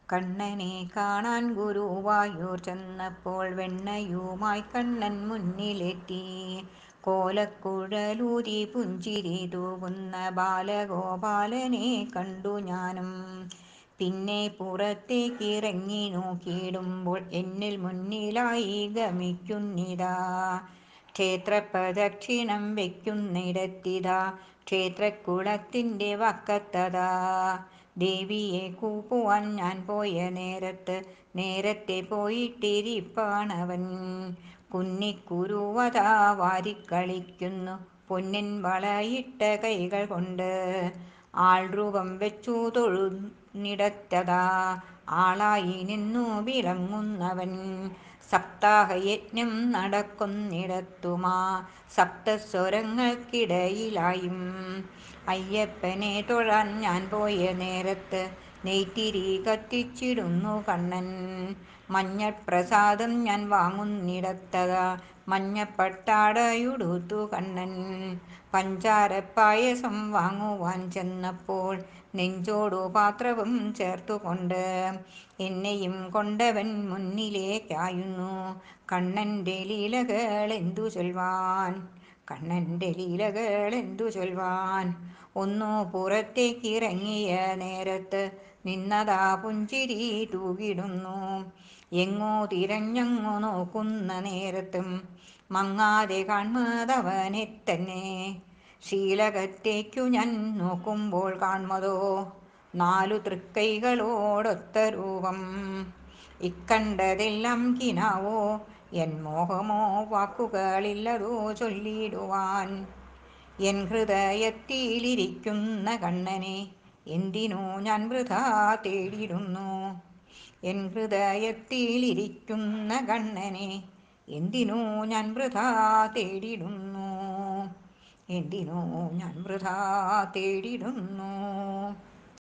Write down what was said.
കണ്ണനെ കാണാൻ ഗുരുവായൂർ ചെന്നപ്പോൾ വെണ്ണയുമായി കണ്ണൻ മുന്നിലെത്തി. കോലക്കുഴലൂതി പുഞ്ചിരി തൂകുന്ന ബാലഗോപാലനെ കണ്ടു ഞാനും. പിന്നെ പുറത്തേക്കിറങ്ങി നോക്കിയിടുമ്പോൾ എന്നിൽ മുന്നിലായി ഗമിക്കുന്നിതാ. ക്ഷേത്രപ്രദക്ഷിണം വയ്ക്കുന്നിടത്തിതാ ക്ഷേത്രക്കുളത്തിന്റെ വക്കത്തതാ. ദേവിയെ കൂപ്പുവാൻ ഞാൻ പോയ നേരത്ത് നേരത്തെ പോയിട്ടിരിപ്പാണവൻ. കുന്നിക്കുരുവതാ വാരിക്കളിക്കുന്നു പൊന്നിൻ വളയിട്ട കൈകൾ കൊണ്ട്. ആൾരൂപം വെച്ചു തൊഴുന്നിടത്തതാ ആളായി നിന്നു വിളങ്ങുന്നവൻ. സപ്താഹയജ്ഞം നടക്കുന്നിടത്തുമാ സപ്തസ്വരങ്ങൾക്കിടയിലായും. അയ്യപ്പനെ തൊഴാൻ ഞാൻ പോയ നേരത്ത് നെയ്ത്തിരി കത്തിച്ചിടുന്നു കണ്ണൻ. മഞ്ഞൾപ്രസാദം ഞാൻ വാങ്ങുന്നിടത്തതാ മഞ്ഞപ്പട്ടാടയുടുത്തു കണ്ണൻ. പഞ്ചാരപ്പായസം വാങ്ങുവാൻ ചെന്നപ്പോൾ നെഞ്ചോടു പാത്രവും ചേർത്തുകൊണ്ട് എന്നെയും കൊണ്ടവൻ മുന്നിലേക്കായുന്നു. കണ്ണന്റെ ലീലകളെന്തു ചൊൽവാൻ. കണ്ണന്റെ ലീലകളെന്തു ചൊൽവാൻ. ഒന്നു പുറത്തേക്കിറങ്ങിയ നേരത്ത് നിന്നതാ പുഞ്ചിരി തൂകിടുന്നു. എങ്ങോ തിരഞ്ഞങ്ങു നോക്കുന്ന നേരത്തും മങ്ങാതെ കാൺമതവനെത്തന്നെ. ശ്രീലകത്തേക്കു ഞാൻ നോക്കുമ്പോൾ കാൺമതോ നാലു തൃക്കൈകളോടൊത്ത രൂപം. ഇക്കണ്ടതെല്ലാം കിനാവോ എൻ മോഹമോ വാക്കുകളില്ലതോ ചൊല്ലിടുവാൻ. എൻ ഹൃദയത്തിലിരിക്കുന്ന കണ്ണനെ എന്തിനു ഞാൻ വൃഥാ തേടിടുന്നു. എൻ ഹൃദയത്തിലിരിക്കുന്ന കണ്ണനെ എന്തിനു ഞാൻ വൃഥാ തേടിടുന്നു. എന്തിനു ഞാൻ വൃഥാ തേടിടുന്നു.